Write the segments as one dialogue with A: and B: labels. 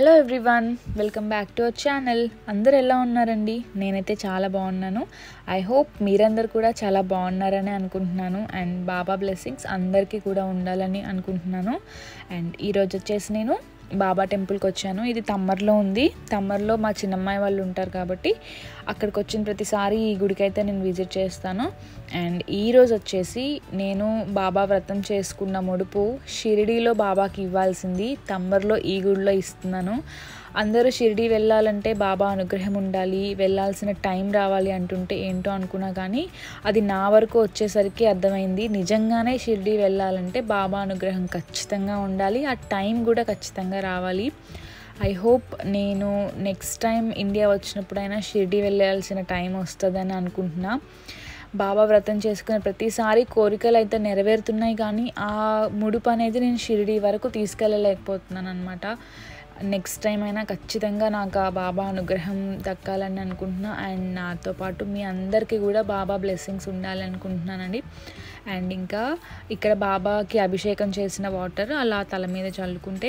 A: hello everyone welcome back to our channel అందరు ఎలా ఉన్నారండి నేనైతే చాలా బాగున్నాను ఐ హోప్ మీరందరు కూడా చాలా బాగున్నారని అనుకుంటున్నాను అండ్ బాబా బ్లెస్సింగ్స్ అందరికీ కూడా ఉండాలని అనుకుంటున్నాను అండ్ ఈరోజు వచ్చేసి నేను బాబా టెంపుల్కి వచ్చాను ఇది తమ్మర్లో ఉంది తమ్మర్లో మా చిన్నమ్మాయి వాళ్ళు ఉంటారు కాబట్టి అక్కడికి వచ్చిన ప్రతిసారి ఈ గుడికి అయితే నేను విజిట్ చేస్తాను అండ్ ఈరోజు వచ్చేసి నేను బాబా వ్రతం చేసుకున్న ముడుపు షిరిడీలో బాబాకి ఇవ్వాల్సింది తమ్మర్లో ఈ గుడిలో ఇస్తున్నాను అందరూ షిరిడీ వెళ్ళాలంటే బాబా అనుగ్రహం ఉండాలి వెళ్ళాల్సిన టైం రావాలి అంటుంటే ఏంటో అనుకున్నా కానీ అది నా వరకు వచ్చేసరికి అర్థమైంది నిజంగానే షిరిడీ వెళ్ళాలంటే బాబా అనుగ్రహం ఖచ్చితంగా ఉండాలి ఆ టైం కూడా ఖచ్చితంగా రావాలి ఐ హోప్ నేను నెక్స్ట్ టైం ఇండియా వచ్చినప్పుడైనా షిరిడీ వెళ్ళాల్సిన టైం వస్తుందని అనుకుంటున్నా బాబా వ్రతం చేసుకునే ప్రతిసారి కోరికలు అయితే నెరవేరుతున్నాయి కానీ ఆ ముడుపు అనేది నేను షిరిడీ వరకు తీసుకెళ్ళలేకపోతున్నాను అనమాట నెక్స్ట్ టైం అయినా ఖచ్చితంగా నాకు ఆ బాబా అనుగ్రహం దక్కాలని అనుకుంటున్నా అండ్ నాతో పాటు మీ అందరికీ కూడా బాబా బ్లెస్సింగ్స్ ఉండాలని అనుకుంటున్నానండి అండ్ ఇంకా ఇక్కడ బాబాకి అభిషేకం చేసిన వాటర్ అలా తల మీద చల్లుకుంటే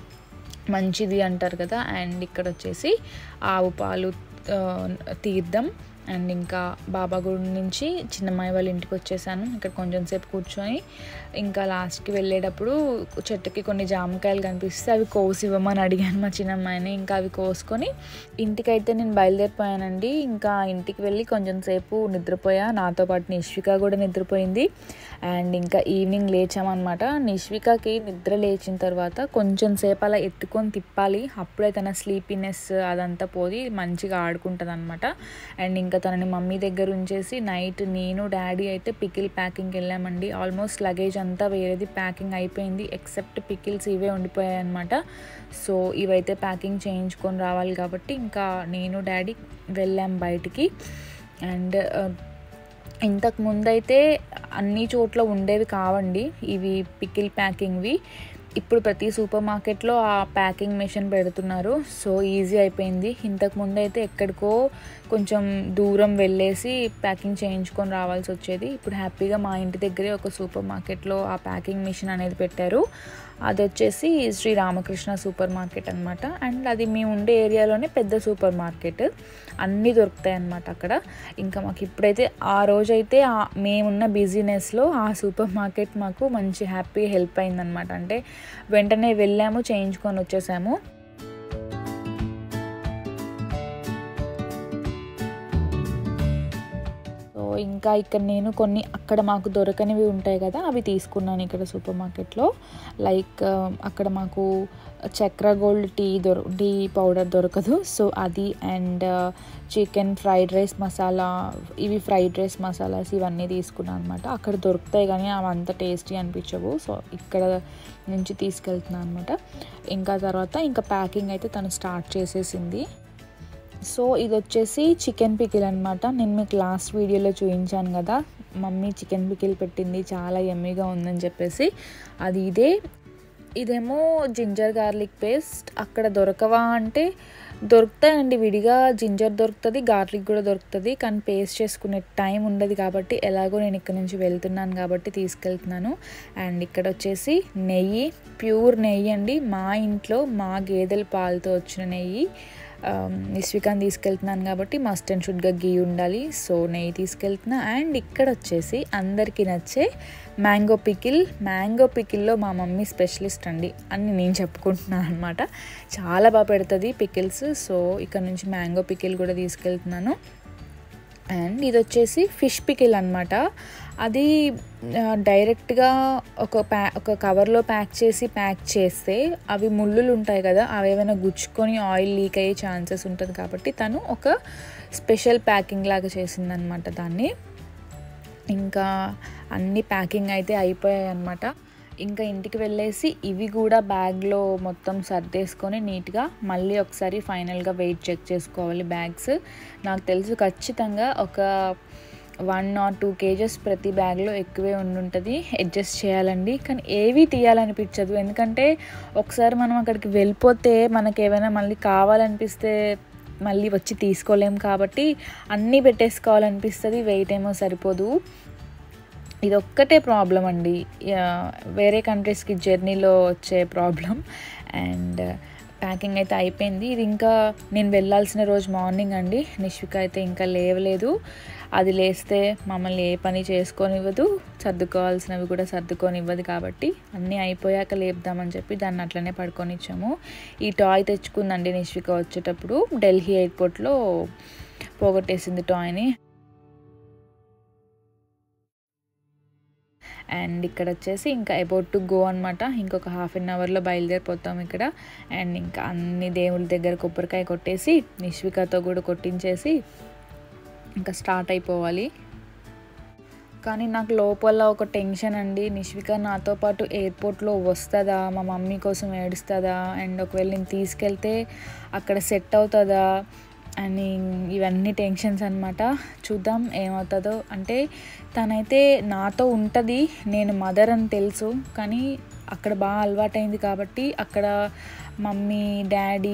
A: మంచిది అంటారు కదా అండ్ ఇక్కడ వచ్చేసి ఆవు పాలు ఆ, తీర్థం అండ్ ఇంకా బాబా గుడి నుంచి చిన్నమ్మాయి వాళ్ళ ఇంటికి వచ్చేసాను ఇక్కడ కొంచెం సేపు కూర్చొని ఇంకా లాస్ట్కి వెళ్ళేటప్పుడు చెట్టుకి కొన్ని జామకాయలు కనిపిస్తే అవి కోసి ఇవ్వమని అడిగాను మా చిన్నమ్మాయిని ఇంకా అవి కోసుకొని ఇంటికైతే నేను బయలుదేరిపోయానండి ఇంకా ఇంటికి వెళ్ళి కొంచెం సేపు నిద్రపోయా నాతో పాటు నిష్విక కూడా నిద్రపోయింది అండ్ ఇంకా ఈవినింగ్ లేచామన్నమాట నిష్వికకి నిద్ర లేచిన తర్వాత కొంచెం సేపు అలా ఎత్తుకొని తిప్పాలి అప్పుడే తన స్లీపీనెస్ అదంతా పోయి మంచిగా ఆడుకుంటుంది అనమాట అండ్ ఇంకా తనని మమ్మీ దగ్గర ఉంచేసి నైట్ నేను డాడీ అయితే పికిల్ ప్యాకింగ్కి వెళ్ళామండి ఆల్మోస్ట్ లగేజ్ అంతా వేరేది ప్యాకింగ్ అయిపోయింది ఎక్సెప్ట్ పికిల్స్ ఇవే ఉండిపోయాయి అనమాట సో ఇవైతే ప్యాకింగ్ చేయించుకొని రావాలి కాబట్టి ఇంకా నేను డాడీ వెళ్ళాం బయటికి అండ్ ఇంతకు ముందైతే అన్ని చోట్ల ఉండేవి కావండి ఇవి పికిల్ ప్యాకింగ్వి ఇప్పుడు ప్రతి సూపర్ మార్కెట్లో ఆ ప్యాకింగ్ మెషిన్ పెడుతున్నారు సో ఈజీ అయిపోయింది ఇంతకు ముందు అయితే ఎక్కడికో కొంచెం దూరం వెళ్ళేసి ప్యాకింగ్ చేయించుకొని రావాల్సి వచ్చేది ఇప్పుడు హ్యాపీగా మా ఇంటి దగ్గరే ఒక సూపర్ మార్కెట్లో ఆ ప్యాకింగ్ మిషన్ అనేది పెట్టారు అది వచ్చేసి శ్రీ రామకృష్ణ సూపర్ మార్కెట్ అనమాట అండ్ అది మేము ఉండే ఏరియాలోనే పెద్ద సూపర్ మార్కెట్ అన్నీ దొరుకుతాయి అన్నమాట అక్కడ ఇంకా మాకు ఇప్పుడైతే ఆ రోజైతే ఆ మేమున్న బిజీనెస్లో ఆ సూపర్ మార్కెట్ మాకు మంచి హ్యాపీ హెల్ప్ అయిందనమాట అంటే వెంటనే వెళ్ళాము చేయించుకొని వచ్చేసాము సో ఇంకా ఇక్కడ నేను కొన్ని అక్కడ మాకు దొరకనివి ఉంటాయి కదా అవి తీసుకున్నాను ఇక్కడ సూపర్ మార్కెట్లో లైక్ ఆ, అక్కడ మాకు చక్ర గోల్డ్ టీ దొర టీ పౌడర్ దొరకదు సో అది and chicken fried rice masala ఇవి ఫ్రైడ్ రైస్ మసాలాస్ ఇవన్నీ తీసుకున్నాను అనమాట అక్కడ దొరుకుతాయి కానీ అవి అంత టేస్టీ అనిపించవు సో ఇక్కడ నుంచి తీసుకెళ్తున్నాను అనమాట ఇంకా తర్వాత ఇంకా ప్యాకింగ్ అయితే తను స్టార్ట్ చేసేసింది సో ఇది వచ్చేసి చికెన్ పికిల్ అనమాట నేను మీకు లాస్ట్ వీడియోలో చూపించాను కదా మమ్మీ చికెన్ పికిల్ పెట్టింది చాలా ఎమ్మీగా ఉందని చెప్పేసి అది ఇదే ఇదేమో జింజర్ గార్లిక్ పేస్ట్ అక్కడ దొరకవా అంటే దొరుకుతాయండి విడిగా జింజర్ దొరుకుతుంది గార్లిక్ కూడా దొరుకుతుంది కానీ పేస్ట్ చేసుకునే టైం ఉండదు కాబట్టి ఎలాగో నేను ఇక్కడ నుంచి వెళ్తున్నాను కాబట్టి తీసుకెళ్తున్నాను అండ్ ఇక్కడ వచ్చేసి నెయ్యి ప్యూర్ నెయ్యి అండి మా ఇంట్లో మా గేదెల పాలతో వచ్చిన నెయ్యి నిశ్వికాన్ తీసుకెళ్తున్నాను కాబట్టి మస్ట్ అండ్ షుడ్గా గీ ఉండాలి సో నెయ్యి తీసుకెళ్తున్నా అండ్ ఇక్కడ వచ్చేసి అందరికీ నచ్చే మ్యాంగో పికిల్ మ్యాంగో పికిల్లో మా మమ్మీ స్పెషలిస్ట్ అండి అని నేను చెప్పుకుంటున్నాను అనమాట చాలా బాగా పెడుతుంది పికిల్స్ సో ఇక్కడ నుంచి మ్యాంగో పికిల్ కూడా తీసుకెళ్తున్నాను అండ్ ఇది వచ్చేసి ఫిష్ పికిల్ అనమాట అది ఆ, డైరెక్ట్గా ఒక ప్యా ఒక కవర్లో ప్యాక్ చేసి ప్యాక్ చేస్తే అవి ముళ్ళులు ఉంటాయి కదా అవి ఏమైనా గుచ్చుకొని ఆయిల్ లీక్ అయ్యే ఛాన్సెస్ ఉంటుంది కాబట్టి తను ఒక స్పెషల్ ప్యాకింగ్ లాగా చేసిందనమాట దాన్ని ఇంకా అన్ని ప్యాకింగ్ అయితే అయిపోయాయి అనమాట ఇంకా ఇంటికి వెళ్ళేసి ఇవి కూడా బ్యాగ్లో మొత్తం సర్దేసుకొని నీట్గా మళ్ళీ ఒకసారి ఫైనల్గా వెయిట్ చెక్ చేసుకోవాలి బ్యాగ్స్ నాకు తెలుసు ఖచ్చితంగా ఒక వన్ ఆర్ టూ కేజెస్ ప్రతి బ్యాగ్లో ఎక్కువే ఉండుంటుంది అడ్జస్ట్ చేయాలండి కానీ ఏవి తీయాలనిపించదు ఎందుకంటే ఒకసారి మనం అక్కడికి వెళ్ళిపోతే మనకి ఏమైనా మళ్ళీ కావాలనిపిస్తే మళ్ళీ వచ్చి తీసుకోలేం కాబట్టి అన్నీ పెట్టేసుకోవాలనిపిస్తుంది వెయిట్ ఏమో సరిపోదు ఇది ఒక్కటే ప్రాబ్లం అండి యా, వేరే కంట్రీస్కి జర్నీలో వచ్చే ప్రాబ్లం అండ్ ప్యాకింగ్ అయితే అయిపోయింది ఇది ఇంకా నేను వెళ్ళాల్సిన రోజు మార్నింగ్ అండి నిష్విక అయితే ఇంకా లేవలేదు అది లేస్తే మమ్మల్ని ఏ పని చేసుకొనివ్వదు సర్దుకోవాల్సినవి కూడా సర్దుకొనివ్వదు కాబట్టి అన్నీ అయిపోయాక లేపుదామని చెప్పి దాన్ని అట్లనే పడుకొని ఇచ్చాము ఈ టాయ్ తెచ్చుకుందండి నిష్విక వచ్చేటప్పుడు ఢిల్లీ ఎయిర్పోర్ట్లో పోగొట్టేసింది టాయ్ని అండ్ ఇక్కడ వచ్చేసి ఇంకా అబౌట్ టు గో అనమాట ఇంకొక హాఫ్ అన్ అవర్లో బయలుదేరిపోతాం ఇక్కడ అండ్ ఇంకా అన్ని దేవుళ్ళ దగ్గర కొబ్బరికాయ కొట్టేసి నిష్వికతో కూడా కొట్టించేసి ఇంకా స్టార్ట్ అయిపోవాలి కానీ నాకు లోపల ఒక టెన్షన్ అండి నిష్విక నాతో పాటు ఎయిర్పోర్ట్లో వస్తుందా మా మమ్మీ కోసం ఏడుస్తుందా అండ్ ఒకవేళ నేను తీసుకెళ్తే అక్కడ సెట్ అవుతుందా అని ఇవన్నీ టెన్షన్స్ అనమాట చూద్దాం ఏమవుతుందో అంటే తనైతే నాతో ఉంటుంది నేను మదర్ అని తెలుసు కానీ అక్కడ బాగా అలవాటైంది కాబట్టి అక్కడ మమ్మీ డాడీ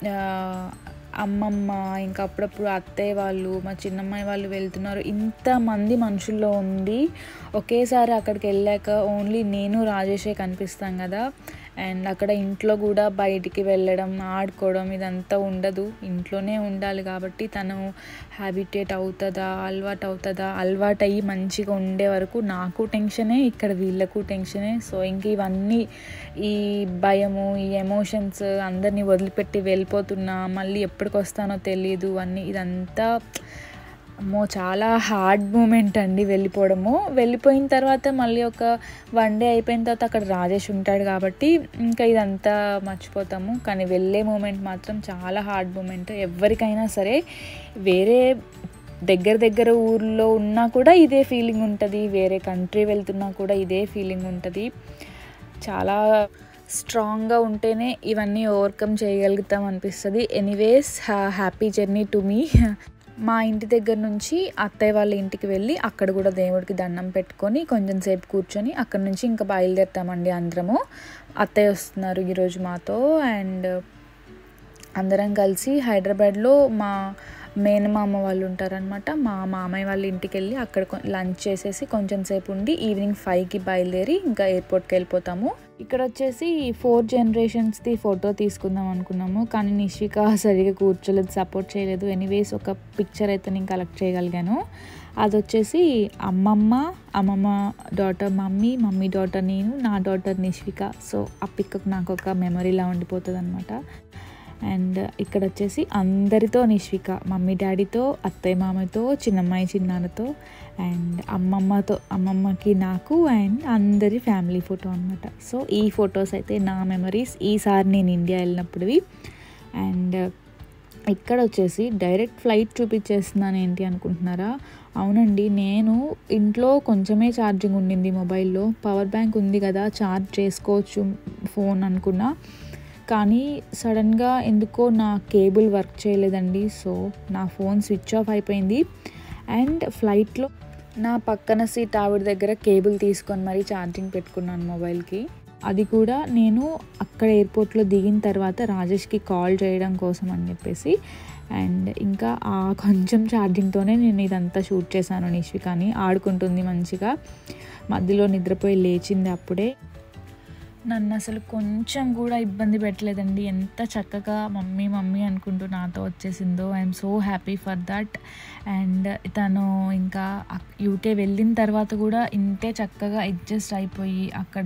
A: అమ్మమ్మ ఇంకా అప్పుడప్పుడు అత్తయ్య వాళ్ళు మా చిన్నమ్మాయి వాళ్ళు వెళ్తున్నారు ఇంతమంది మనుషుల్లో ఉంది ఒకేసారి అక్కడికి వెళ్ళాక ఓన్లీ నేను రాజేషే కనిపిస్తాం కదా అండ్ అక్కడ ఇంట్లో కూడా బయటికి వెళ్ళడం ఆడుకోవడం ఇదంతా ఉండదు ఇంట్లోనే ఉండాలి కాబట్టి తను హ్యాబిటేట్ అవుతుందా అలవాటు అవుతుందా అలవాటు అయ్యి మంచిగా ఉండే వరకు నాకు టెన్షనే ఇక్కడ వీళ్ళకు టెన్షనే సో ఇంక ఇవన్నీ ఈ భయము ఈ ఎమోషన్స్ అందరినీ వదిలిపెట్టి వెళ్ళిపోతున్నా మళ్ళీ ఎప్పటికి వస్తానో తెలియదు అన్నీ ఇదంతా అమ్మో చాలా హార్డ్ మూమెంట్ అండి వెళ్ళిపోవడము వెళ్ళిపోయిన తర్వాత మళ్ళీ ఒక వన్ డే అయిపోయిన తర్వాత అక్కడ రాజేష్ ఉంటాడు కాబట్టి ఇంకా ఇదంతా మర్చిపోతాము కానీ వెళ్ళే మూమెంట్ మాత్రం చాలా హార్డ్ మూమెంట్ ఎవరికైనా సరే వేరే దగ్గర దగ్గర ఊర్లో ఉన్నా కూడా ఇదే ఫీలింగ్ ఉంటుంది వేరే కంట్రీ వెళ్తున్నా కూడా ఇదే ఫీలింగ్ ఉంటుంది చాలా స్ట్రాంగ్గా ఉంటేనే ఇవన్నీ ఓవర్కమ్ చేయగలుగుతాం అనిపిస్తుంది anyways happy journey to me మా ఇంటి దగ్గర నుంచి అత్తయ్య వాళ్ళ ఇంటికి వెళ్ళి అక్కడ కూడా దేవుడికి దండం పెట్టుకొని కొంచెం సేపు కూర్చొని అక్కడ నుంచి ఇంకా బయలుదేరుతామండి అందరము అత్తయ్య వస్తున్నారు ఈరోజు మాతో అండ్ అందరం కలిసి హైదరాబాద్లో మా మేనమామ వాళ్ళు ఉంటారనమాట మా మామయ్య వాళ్ళ ఇంటికి వెళ్ళి అక్కడ లంచ్ చేసేసి కొంచెం సేపు ఉండి ఈవినింగ్ ఫైవ్కి బయలుదేరి ఇంకా ఎయిర్పోర్ట్కి వెళ్ళిపోతాము ఇక్కడ వచ్చేసి ఫోర్ జనరేషన్స్ది ఫోటో తీసుకుందాం అనుకున్నాము కానీ నిషిక సరిగా కూర్చోలేదు సపోర్ట్ చేయలేదు ఎనీవేస్ ఒక పిక్చర్ అయితే నేను కలెక్ట్ చేయగలిగాను అది వచ్చేసి అమ్మమ్మ అమ్మమ్మ డాటర్ మమ్మీ మమ్మీ డాటర్ నేను నా డాటర్ నిష్విక సో ఆ పిక్ నాకు ఒక మెమరీలా ఉండిపోతుంది అనమాట అండ్ ఇక్కడ వచ్చేసి అందరితో నిష్విక మమ్మీ డాడీతో అత్తయ్య మామతో చిన్నమ్మాయి చిన్నాన్నతో అండ్ అమ్మమ్మతో అమ్మమ్మకి నాకు అండ్ అందరి ఫ్యామిలీ ఫోటో అనమాట సో ఈ ఫొటోస్ అయితే నా మెమరీస్ ఈసారి నేను ఇండియా వెళ్ళినప్పుడువి అండ్ ఇక్కడ వచ్చేసి డైరెక్ట్ ఫ్లైట్ చూపించేస్తున్నాను ఏంటి అనుకుంటున్నారా అవునండి నేను ఇంట్లో కొంచెమే ఛార్జింగ్ ఉండింది మొబైల్లో పవర్ బ్యాంక్ ఉంది కదా ఛార్జ్ చేసుకోవచ్చు ఫోన్ అనుకున్నా కానీ సడన్గా ఎందుకో నా కేబుల్ వర్క్ చేయలేదండి సో నా ఫోన్ స్విచ్ ఆఫ్ అయిపోయింది అండ్ ఫ్లైట్లో నా పక్కన సీట్ ఆవిడ దగ్గర కేబుల్ తీసుకొని మరీ ఛార్జింగ్ పెట్టుకున్నాను మొబైల్కి అది కూడా నేను అక్కడ ఎయిర్పోర్ట్లో దిగిన తర్వాత రాజేష్కి కాల్ చేయడం కోసం అని చెప్పేసి అండ్ ఇంకా ఆ కొంచెం ఛార్జింగ్తోనే నేను ఇదంతా షూట్ చేశాను నిష్వికాని ఆడుకుంటుంది మంచిగా మధ్యలో నిద్రపోయి లేచింది అప్పుడే నన్ను అసలు కొంచెం కూడా ఇబ్బంది పెట్టలేదండి ఎంత చక్కగా మమ్మీ మమ్మీ అనుకుంటూ నాతో వచ్చేసిందో I'm so happy for that and తను ఇంకా యూకే వెళ్ళిన తర్వాత కూడా ఇంతే చక్కగా అడ్జస్ట్ అయిపోయి అక్కడ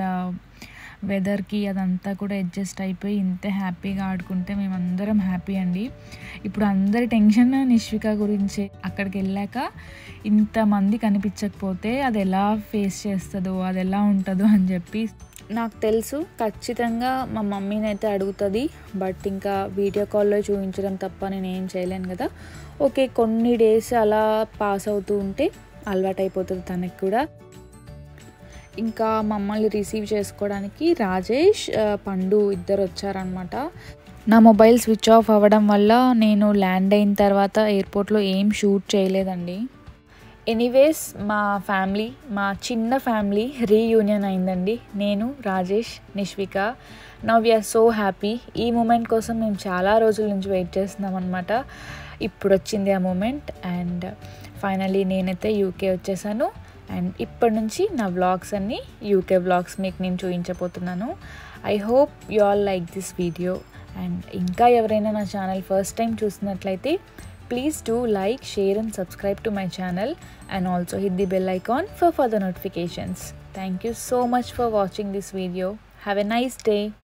A: వెదర్కి అదంతా కూడా అడ్జస్ట్ అయిపోయి ఇంతే హ్యాపీగా ఆడుకుంటే మేమందరం హ్యాపీ అండి ఇప్పుడు అందరి టెన్షన్ నిష్విక గురించే అక్కడికి వెళ్ళాక ఇంతమంది కనిపించకపోతే అది ఎలా ఫేస్ చేస్తుందో అది ఎలా ఉంటుందో అని చెప్పి నాకు తెలుసు ఖచ్చితంగా మా మమ్మీని అయితే అడుగుతుంది బట్ ఇంకా వీడియో కాల్లో చూపించడం తప్ప నేను ఏం చేయలేను కదా ఓకే కొన్ని డేస్ అలా పాస్ అవుతూ ఉంటే అలవాటు అయిపోతుంది తనకి కూడా ఇంకా మమ్మల్ని రిసీవ్ చేసుకోవడానికి రాజేష్ పండు ఇద్దరు వచ్చారనమాట నా మొబైల్ స్విచ్ ఆఫ్ అవ్వడం వల్ల నేను ల్యాండ్ అయిన తర్వాత ఎయిర్పోర్ట్లో ఏం షూట్ చేయలేదండి ఎనీవేస్ మా ఫ్యామిలీ మా చిన్న ఫ్యామిలీ రీయూనియన్ అయిందండి నేను Rajesh Nishvika now we are so happy ఈ మూమెంట్ కోసం మేము చాలా రోజుల నుంచి వెయిట్ చేస్తున్నాం అనమాట ఇప్పుడు వచ్చింది ఆ మూమెంట్ అండ్ ఫైనలీ నేనైతే యూకే వచ్చేసాను అండ్ ఇప్పటి నుంచి నా వ్లాగ్స్ అన్నీ యూకే వ్లాగ్స్ మీకు నేను చూపించబోతున్నాను I hope you all like this video and ఇంకా ఎవరైనా నా ఛానల్ ఫస్ట్ టైం చూసినట్లయితే please do like share and subscribe to my channel and also hit the bell icon for further notifications thank you so much for watching this video have a nice day